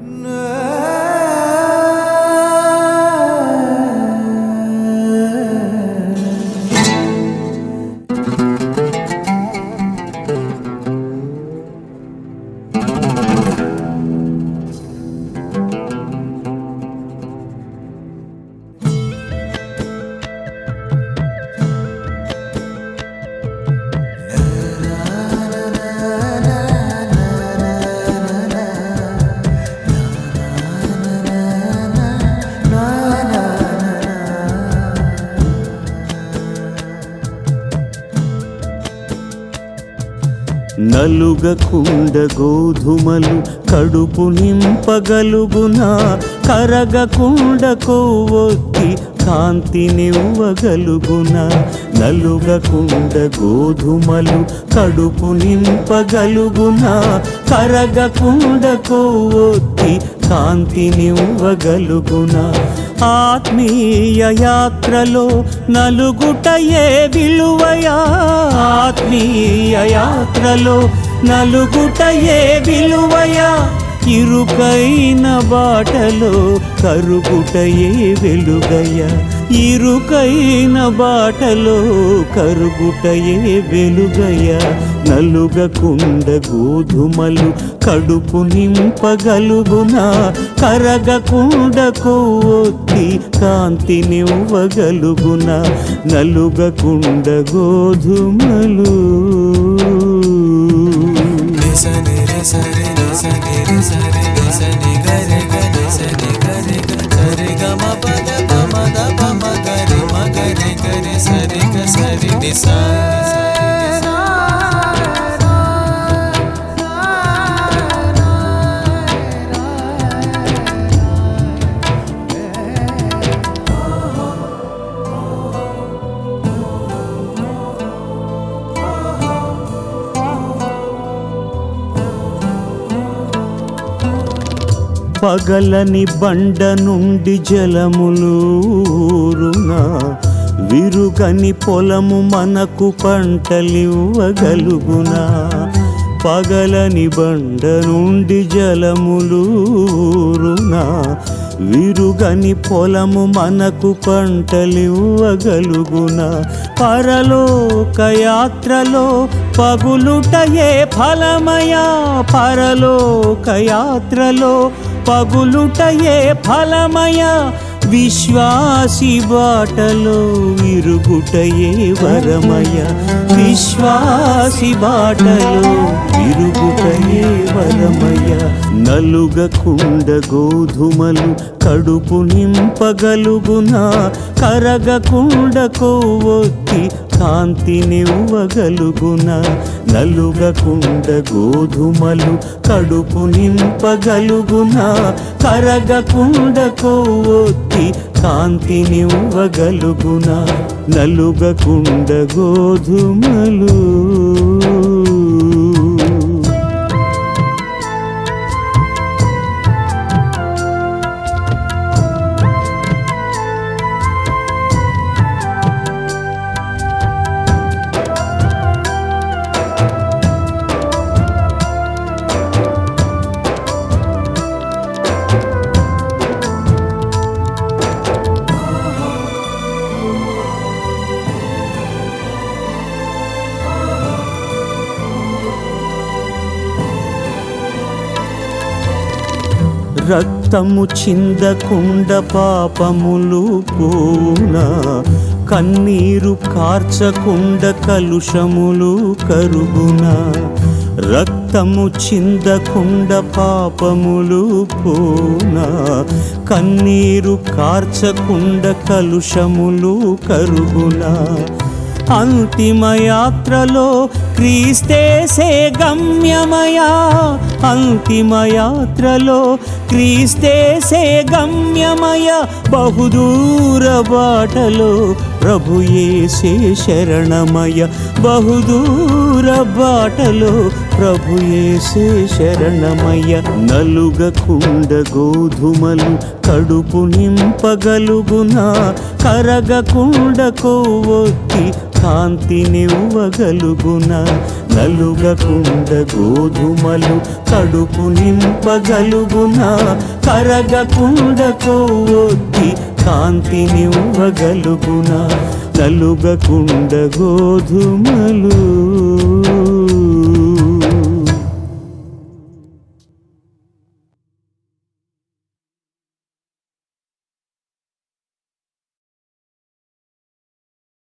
నలుగకుండ గోధుమలు కడుపు నింపగలుగునా కరగకుండ కొవ్వొత్తి కాంతినివ్వగలుగునా నలుగకుండ గోధుమలు కడుపు నింపగలుగునా కరగకుండ కొవ్వొత్తి కాంతినివ్వగలుగునా ఆత్మీయ యాత్రలో నలుగుటయే విలువయా ఆత్మీయ యాత్రలో నలుగుటయే విలువయా ఇరుకైన బాటలో కరుగుటయే వెలుగయ్య ఇరుకైన బాటలో కరుగుటయే వెలుగయ్య నలుగకుండ గోధుమలు కడుపు నింపగలుగునా కరగకుండ కొవ్వొత్తి కాంతినివ్వగలుగునా నలుగకుండ గోధుమలు నిసని రిసరి నిసని రిసరి నిసని గరి గరి సరి గరి గరి గమ పద పమ ద పమ గరి మ గరి గరి సరి గ సరి నిసా పగలని బండ నుండి జలములూరునా విరుగని పొలము మనకు పంటలివ్వగలుగునా పగలని బండ నుండి జలములూరునా విరుగని పొలము మనకు పంటలివ్వగలుగునా పరలోక యాత్రలో పగులుటయే ఫలమయా పరలోక యాత్రలో పగులుటయే ఫలమయ విశ్వాసి బాటలో విరుగుటయే వరమయ విశ్వాసి బాటలో విరుగుటయే వరమయ నలుగకుండ గోధుమలు కడుపు నింపగలుగునా కరగకుండ కొవ్వొత్తి కాంతినివ్వగలుగునా నలుగకుండ గోధుమలు కడుపు నింపగలుగునా కరగకుండ కొవ్వొత్తి కాంతినివ్వగలుగునా నలుగకుండ గోధుమలు రక్తము చిందకుండ పాపములు పోనా కన్నీరు కార్చకుండ కలుషములు కరుగునా రక్తము చిందకుండ పాపములు పోనా కన్నీరు కార్చకుండ కలుషములు కరుగునా అంతిమ యాత్రలో క్రీస్తేసే గమ్యమయా అంతిమ యాత్రలో క్రీస్తేసే గమ్యమయ బహుదూర బాటలో ప్రభుయేసే శరణమయ బహుదూర బాటలో ప్రభుయేసే శరణమయ నలుగకుండ గోధుమలు కడుపు నింపగలుగునా కరగకుండ కొవ్వొత్తి కాంతినివ్వగలుగున నలుగకుండ గోధుమలు కడుపు నింపగలుగున కరగకుండ కొవ్వొత్తి కాంతినివ్వగలుగున నలుగకుండ గోధుమలు